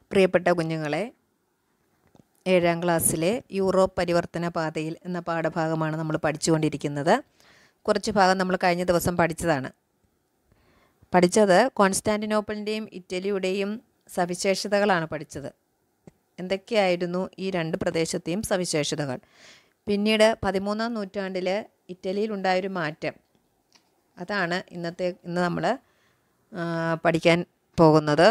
പ്രിയപ്പെട്ട കുഞ്ഞുങ്ങളെ ഏഴാം ക്ലാസ്സിലെ യൂറോപ്പ് പരിവർത്തന പാതയിൽ എന്ന പാഠഭാഗമാണ് നമ്മൾ പഠിച്ചുകൊണ്ടിരിക്കുന്നത് കുറച്ച് ഭാഗം നമ്മൾ കഴിഞ്ഞ ദിവസം പഠിച്ചതാണ് പഠിച്ചത് കോൺസ്റ്റാൻറ്റിനോപ്പിളിൻ്റെയും ഇറ്റലിയുടെയും സവിശേഷതകളാണ് പഠിച്ചത് എന്തൊക്കെയായിരുന്നു ഈ രണ്ട് പ്രദേശത്തെയും സവിശേഷതകൾ പിന്നീട് പതിമൂന്നാം നൂറ്റാണ്ടിൽ ഇറ്റലിയിലുണ്ടായൊരു മാറ്റം അതാണ് ഇന്നത്തെ ഇന്ന് നമ്മൾ പഠിക്കാൻ പോകുന്നത്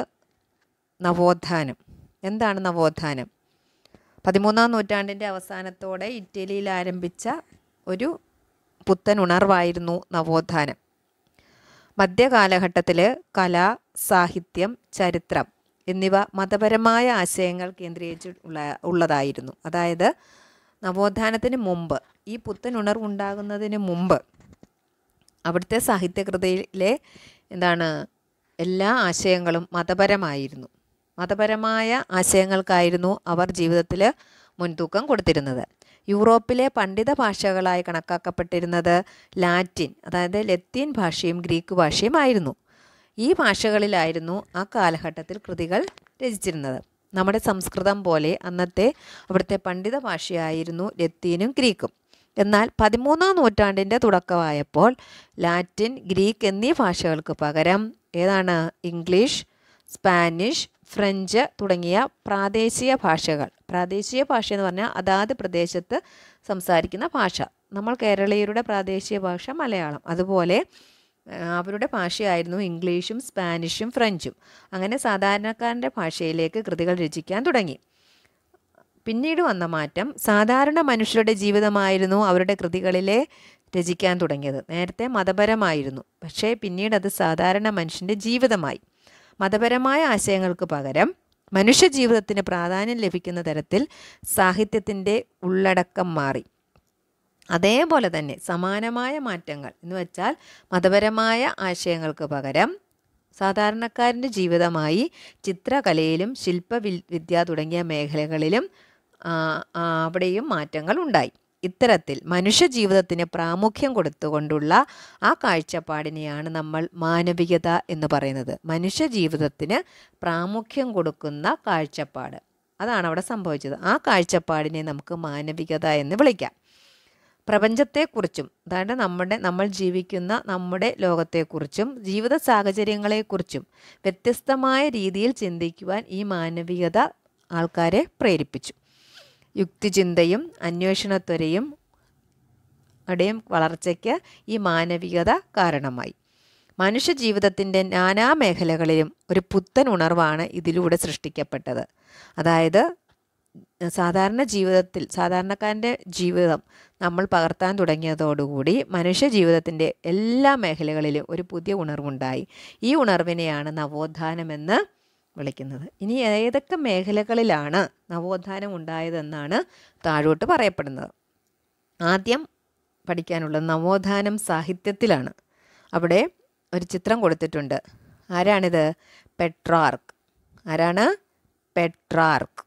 നവോത്ഥാനം എന്താണ് നവോത്ഥാനം പതിമൂന്നാം നൂറ്റാണ്ടിൻ്റെ അവസാനത്തോടെ ഇറ്റലിയിൽ ആരംഭിച്ച ഒരു പുത്തൻ ഉണർവായിരുന്നു നവോത്ഥാനം മധ്യകാലഘട്ടത്തിൽ കല സാഹിത്യം ചരിത്രം എന്നിവ മതപരമായ ആശയങ്ങൾ കേന്ദ്രീകരിച്ചിട്ടുള്ള ഉള്ളതായിരുന്നു അതായത് നവോത്ഥാനത്തിന് മുമ്പ് ഈ പുത്തൻ ഉണർവുണ്ടാകുന്നതിന് മുമ്പ് അവിടുത്തെ സാഹിത്യകൃതിയിലെ എന്താണ് എല്ലാ ആശയങ്ങളും മതപരമായിരുന്നു മതപരമായ ആശയങ്ങൾക്കായിരുന്നു അവർ ജീവിതത്തിൽ മുൻതൂക്കം കൊടുത്തിരുന്നത് യൂറോപ്പിലെ പണ്ഡിത ഭാഷകളായി കണക്കാക്കപ്പെട്ടിരുന്നത് ലാറ്റിൻ അതായത് ലത്തീൻ ഭാഷയും ഗ്രീക്ക് ഭാഷയും ആയിരുന്നു ഈ ഭാഷകളിലായിരുന്നു ആ കാലഘട്ടത്തിൽ കൃതികൾ രചിച്ചിരുന്നത് നമ്മുടെ സംസ്കൃതം പോലെ അന്നത്തെ അവിടുത്തെ പണ്ഡിത ഭാഷയായിരുന്നു ലത്തീനും ഗ്രീക്കും എന്നാൽ പതിമൂന്നാം നൂറ്റാണ്ടിൻ്റെ തുടക്കമായപ്പോൾ ലാറ്റിൻ ഗ്രീക്ക് എന്നീ ഭാഷകൾക്ക് പകരം ഏതാണ് ഇംഗ്ലീഷ് സ്പാനിഷ് ഫ്രഞ്ച് തുടങ്ങിയ പ്രാദേശിക ഭാഷകൾ പ്രാദേശിക ഭാഷ എന്ന് പറഞ്ഞാൽ അതാത് പ്രദേശത്ത് സംസാരിക്കുന്ന ഭാഷ നമ്മൾ കേരളീയരുടെ പ്രാദേശിക ഭാഷ മലയാളം അതുപോലെ അവരുടെ ഭാഷയായിരുന്നു ഇംഗ്ലീഷും സ്പാനിഷും ഫ്രഞ്ചും അങ്ങനെ സാധാരണക്കാരൻ്റെ ഭാഷയിലേക്ക് കൃതികൾ രചിക്കാൻ തുടങ്ങി പിന്നീട് വന്ന മാറ്റം സാധാരണ മനുഷ്യരുടെ ജീവിതമായിരുന്നു അവരുടെ കൃതികളിലെ രചിക്കാൻ തുടങ്ങിയത് നേരത്തെ മതപരമായിരുന്നു പക്ഷേ പിന്നീട് അത് സാധാരണ മനുഷ്യൻ്റെ ജീവിതമായി മതപരമായ ആശയങ്ങൾക്ക് പകരം മനുഷ്യ ജീവിതത്തിന് പ്രാധാന്യം ലഭിക്കുന്ന തരത്തിൽ സാഹിത്യത്തിൻ്റെ ഉള്ളടക്കം മാറി അതേപോലെ തന്നെ സമാനമായ മാറ്റങ്ങൾ എന്ന് വെച്ചാൽ മതപരമായ ആശയങ്ങൾക്ക് പകരം സാധാരണക്കാരൻ്റെ ജീവിതമായി ചിത്രകലയിലും ശില്പവിദ്യ തുടങ്ങിയ മേഖലകളിലും അവിടെയും മാറ്റങ്ങൾ ഉണ്ടായി ഇത്തരത്തിൽ മനുഷ്യ ജീവിതത്തിന് പ്രാമുഖ്യം കൊടുത്തുകൊണ്ടുള്ള ആ കാഴ്ചപ്പാടിനെയാണ് നമ്മൾ മാനവികത എന്ന് പറയുന്നത് മനുഷ്യ ജീവിതത്തിന് പ്രാമുഖ്യം കൊടുക്കുന്ന കാഴ്ചപ്പാട് അതാണ് അവിടെ സംഭവിച്ചത് ആ കാഴ്ചപ്പാടിനെ നമുക്ക് മാനവികത എന്ന് വിളിക്കാം പ്രപഞ്ചത്തെക്കുറിച്ചും അതായത് നമ്മുടെ നമ്മൾ ജീവിക്കുന്ന നമ്മുടെ ലോകത്തെക്കുറിച്ചും ജീവിത സാഹചര്യങ്ങളെക്കുറിച്ചും വ്യത്യസ്തമായ രീതിയിൽ ചിന്തിക്കുവാൻ ഈ മാനവികത ആൾക്കാരെ പ്രേരിപ്പിച്ചു യുക്തിചിന്തയും അന്വേഷണത്വരയും യുടെയും വളർച്ചയ്ക്ക് ഈ മാനവികത കാരണമായി മനുഷ്യ ജീവിതത്തിൻ്റെ നാനാ മേഖലകളിലും ഒരു പുത്തൻ ഉണർവാണ് ഇതിലൂടെ സൃഷ്ടിക്കപ്പെട്ടത് അതായത് സാധാരണ ജീവിതത്തിൽ സാധാരണക്കാരൻ്റെ ജീവിതം നമ്മൾ പകർത്താൻ തുടങ്ങിയതോടുകൂടി മനുഷ്യ ജീവിതത്തിൻ്റെ എല്ലാ മേഖലകളിലും ഒരു പുതിയ ഉണർവുണ്ടായി ഈ ഉണർവിനെയാണ് നവോത്ഥാനമെന്ന് വിളിക്കുന്നത് ഇനി ഏതൊക്കെ മേഖലകളിലാണ് നവോത്ഥാനം ഉണ്ടായതെന്നാണ് താഴോട്ട് പറയപ്പെടുന്നത് ആദ്യം പഠിക്കാനുള്ളത് നവോത്ഥാനം സാഹിത്യത്തിലാണ് അവിടെ ഒരു ചിത്രം കൊടുത്തിട്ടുണ്ട് ആരാണിത് പെട്രാർക്ക് ആരാണ് പെട്രാർക്ക്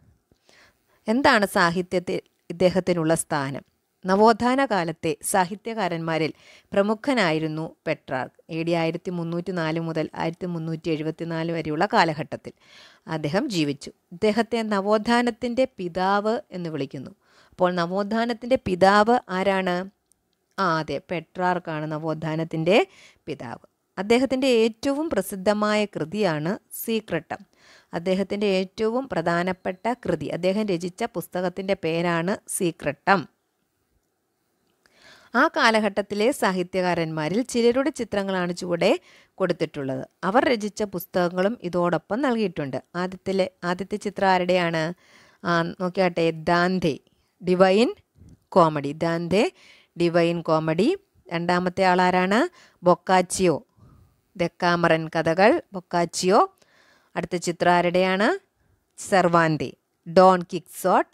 എന്താണ് സാഹിത്യത്തിൽ ഇദ്ദേഹത്തിനുള്ള സ്ഥാനം നവോത്ഥാന കാലത്തെ സാഹിത്യകാരന്മാരിൽ പ്രമുഖനായിരുന്നു പെട്രാർക്ക് എ ഡി ആയിരത്തി മുന്നൂറ്റി നാല് മുതൽ ആയിരത്തി മുന്നൂറ്റി എഴുപത്തി നാല് വരെയുള്ള കാലഘട്ടത്തിൽ അദ്ദേഹം ജീവിച്ചു ഇദ്ദേഹത്തെ നവോത്ഥാനത്തിൻ്റെ പിതാവ് എന്ന് വിളിക്കുന്നു അപ്പോൾ നവോത്ഥാനത്തിൻ്റെ പിതാവ് ആരാണ് ആ അതെ പെട്രാർക്കാണ് നവോത്ഥാനത്തിൻ്റെ പിതാവ് അദ്ദേഹത്തിൻ്റെ ഏറ്റവും പ്രസിദ്ധമായ കൃതിയാണ് സീക്രട്ടം അദ്ദേഹത്തിൻ്റെ ഏറ്റവും പ്രധാനപ്പെട്ട കൃതി അദ്ദേഹം രചിച്ച പുസ്തകത്തിൻ്റെ പേരാണ് സീക്രട്ടം ആ കാലഘട്ടത്തിലെ സാഹിത്യകാരന്മാരിൽ ചിലരുടെ ചിത്രങ്ങളാണ് ചുവടെ കൊടുത്തിട്ടുള്ളത് അവർ രചിച്ച പുസ്തകങ്ങളും ഇതോടൊപ്പം നൽകിയിട്ടുണ്ട് ആദ്യത്തിലെ ആദ്യത്തെ ചിത്രം ആരുടെയാണ് നോക്കിയാട്ടെ Dante Divine Comedy Dante Divine Comedy രണ്ടാമത്തെ ആളാരാണ് ബൊക്കാച്ചിയോ ദക്കാമറൻ കഥകൾ ബൊക്കാച്ചിയോ അടുത്ത ചിത്രം ആരുടെയാണ് Cervantes Don Quixote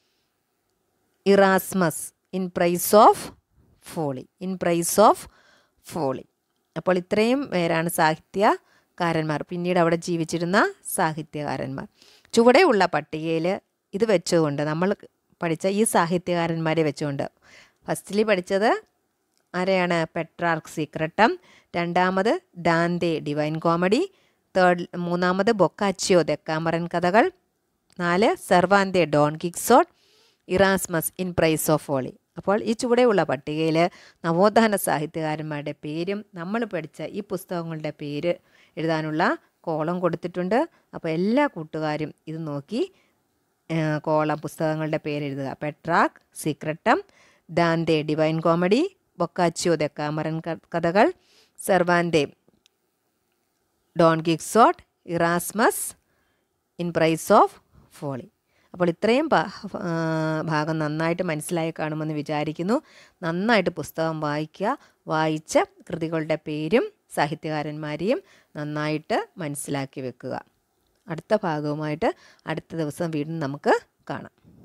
Erasmus in praise of folly in praise of folly അപ്പോൾ ഇത്രയും പേരാണ് സാഹിത്യകാരന്മാർ പിന്നീട് അവിടെ ജീവിച്ചിരുന്ന സാഹിത്യകാരന്മാർ ചുവടെയുള്ള പട്ടികയിൽ ഇത് വെച്ചുകൊണ്ട് നമ്മൾ പഠിച്ച ഈ സാഹിത്യകാരന്മാരെ വെച്ചുകൊണ്ട് ഫസ്റ്റിലി പഠിച്ചത് ആരെയാണ് പെട്രാർക്ക് സീക്രട്ടം രണ്ടാമത് ഡാന്തേ ഡിവൈൻ കോമഡി തേർഡ് മൂന്നാമത് ബൊക്കാച്ചിയോ ദെക്കാമറൻ കഥകൾ നാല് Cervantes Don Quixote Erasmus in praise of holy അപ്പോൾ ഈ ചുവടെയുള്ള പട്ടികയിൽ നവോത്ഥാന സാഹിത്യകാരന്മാരുടെ പേരും നമ്മൾ പഠിച്ച ഈ പുസ്തകങ്ങളുടെ പേര് എഴുതാനുള്ള കോളം കൊടുത്തിട്ടുണ്ട് അപ്പോൾ എല്ലാ കൂട്ടുകാരും ഇത് നോക്കി ഏഹ്, കോളം പുസ്തകങ്ങളുടെ പേര് എഴുതുക Petrarch Secretum Dante Divine Comedy Boccaccio Decameron ക- കഥകൾ Cervantes Don Quixote Erasmus in praise of folly അപ്പോൾ ഇത്രയും ഭാ- ആ, ഭാഗം നന്നായിട്ട് മനസ്സിലായി കാണുമെന്ന് വിചാരിക്കുന്നു നന്നായിട്ട് പുസ്തകം വായിക്കുക വായിച്ച കൃതികളുടെ പേരും സാഹിത്യകാരന്മാരെയും നന്നായിട്ട് മനസ്സിലാക്കി വെക്കുക അടുത്ത ഭാഗവുമായിട്ട് അടുത്ത ദിവസം വീണ്ടും നമുക്ക് കാണാം